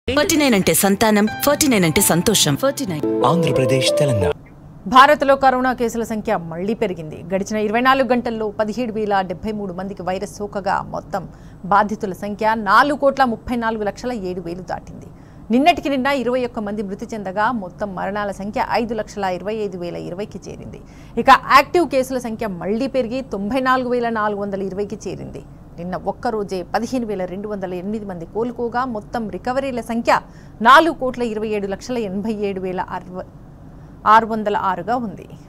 forty nine అంటే సంతానం forty nine అంటే సంతోషం ఫార్టీ నైన్ ఆంధ్రప్రదేశ్ తెలంగాణ భారత్లో కరోనా కేసుల సంఖ్య మళ్లీ పెరిగింది గడిచిన ఇరవై నాలుగు గంటల్లో పదిహేడు వేల డెబ్బై మూడు మందికి వైరస్ సోకగా మొత్తం బాధితుల సంఖ్య నాలుగు కోట్ల ముప్పై నాలుగు లక్షల ఏడు వేలు దాటింది నిన్నటికి నిన్న ఇరవై ఒక్క మంది మృతి చెందగా మొత్తం మరణాల సంఖ్య ఐదు లక్షల ఇరవై ఐదు వేల ఇరవైకి చేరింది ఇక యాక్టివ్ కేసుల సంఖ్య మళ్లీ పెరిగి తొంభై నాలుగు వేల నాలుగు వందల ఇరవైకి చేరింది నిన్న ఒక్కరోజే పదిహేను వేల రెండు వందల ఎనిమిది మంది కోలుకోగా మొత్తం రికవరీల సంఖ్య నాలుగు కోట్ల ఇరవై ఏడు లక్షల ఎనభై ఏడు వేల అరవై ఆరు వందల ఆరుగా ఉంది